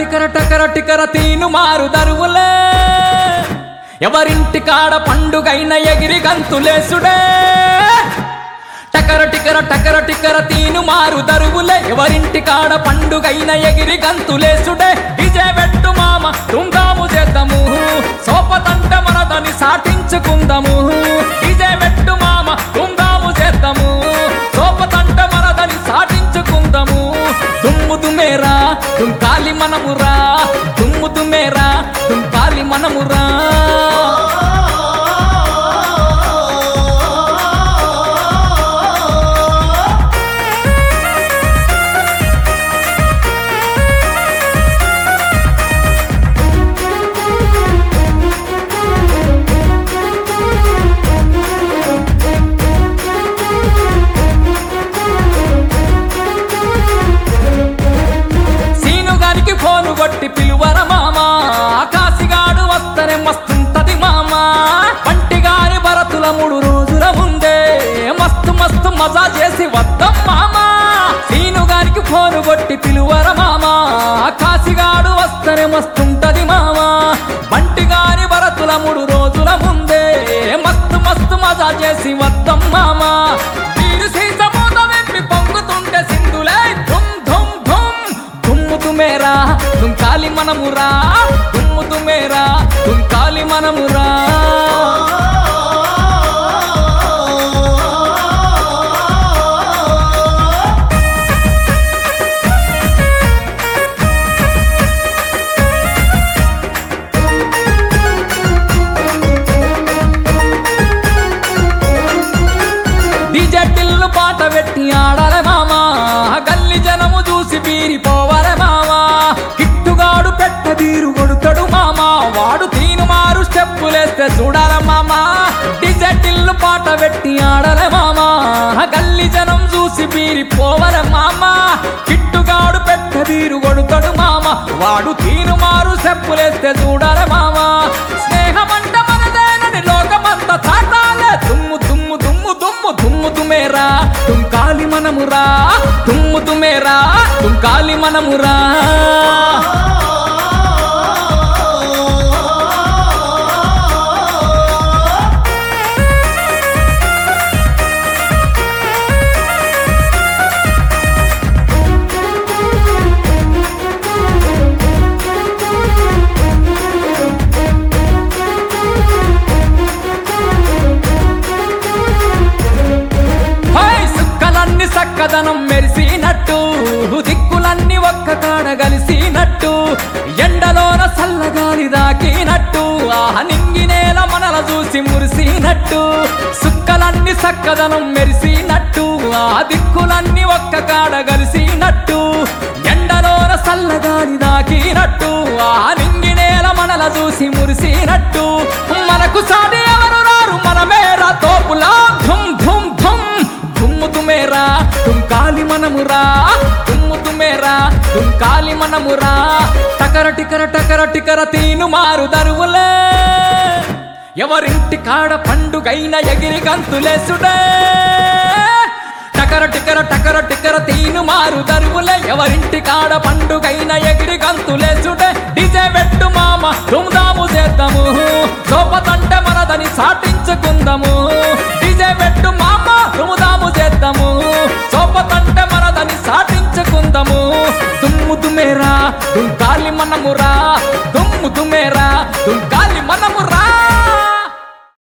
టికర టకర టికర తీను మారు దరువులే ఎవరింటి కాడ పండుగైన ఎగిరి గంతులేసుడే టకర టికర టకర టికర తీను మారు దరువులే ఎవరింటి కాడ పండుగైన ఎగిరి గంతులేసుడే డిజే పెట్టు మామ తుంగాము చేద్దాము సోపతంట మనదని సాటించుకుందాము డిజే పెట్టు మామ తుంగాము చేద్దాము సోపతంట మనదని సాటించుకుందాము దుమ్ము దుమేరా తుంకాలి మనమురా దుమ్ము దుమేరా తుంకాలి మనమురా సీను గారికి ఫోను కొట్టి పిలువర మామా కాసిగాడు వస్తనే మస్తుంటది మామా పంటిగారి భరతుల మూడు రోజుల ముందే మస్తు మస్తు మజా చేసి వద్దాం మామా సీను గారికి ఫోను కొట్టి పిలువర మామా కాసిగాడు వస్తనే మస్తుంటది మామా పంటిగారి భరతుల మూడు రోజుల ముందే మస్తు మస్తు మజా చేసి వద్దాం మామా వీరు సీసమూత వెంపి పొంగుతుంటే సింధులే ధుమ్ ధుమ్ ధుమ్ దుమ్ము తుమేరా దుంకాలి మనమురా దుమ్ము తుమేరా దుంకాలి మనమురా డీజే టిల్లు పాట పెట్టి ఆడాలే మామా గల్లి జనము చూసి పీరిపోవలే మామా కిట్టుగాడు పెట్ట తీరు కొడుతాడు మామా వాడు తీను మారు స్టెప్పులేస్తే చూడాల మామా డీజే టిల్లు పాట పెట్టి ఆడలే మామా గల్లి జనం చూసి పీరిపోవలే మామా కిట్టుగాడు పెట్ట తీరు కొడుతాడు మామా వాడు తీను మారు స్టెప్పులేస్తే చూడాలే మామా స్నేహమంట మనదేనని లోకమంతా చాటాలే దుమ్ము దుమ్ము దుమ్ము దుమ్ము దుమ్ము తుమేరా తుంకాలి మనమురా దుమ్ము తుమేరా తుంకాలి మనమురా హై సుక్కలన్నీ సక్కదనం మెరిసినట్టు దిక్కులన్నీ ఒక్క కాడ కలిసినట్టు ఎండలోన చల్లగాలి దాకినట్టు ఆహ నింగి నేల మనల చూసి మురిసినట్టు సుక్కలన్నీ సక్కదనం మెరిసినట్టు ఆ దిక్కులన్నీ ఒక్క కాడ కలిసినట్టు ఎండలోన చల్లగాలి దాకినట్టు ఆ నింగి నేల మనల చూసి మురిసినట్టు మనకు సాటి ఎవరు రారు మనమేరా తోపులా ధుమ్ ధుమ్ ధుమ్ దుమ్ము తుమేరా తుంకాలి మనమురా దుమ్ము తుమేరా తుంకాలి మనమురా టకర టికర టకర టికర తీను మారు దరువులే ఎవరింటి కాడ పండుగైన ఎగిరి గంతులేసుడే టకర టికర టకర టికర తీను మారు దరువులే ఎవరింటి కాడ పండుగైన ఎగిరి గంతులేసుడే డిజే పెట్టు మామ దుమ్దాము చేద్దాము సోపతంటే మనదని సాటించుకుందాము డిజే పెట్టు మామ దుమ్దాము చేద్దాము సోపతంటే మనదని సాటించుకుందాము దుమ్ము దుమేరా దుంకాలి మనమురా దుమ్ము దుమేరా దుంకాలి మనమురా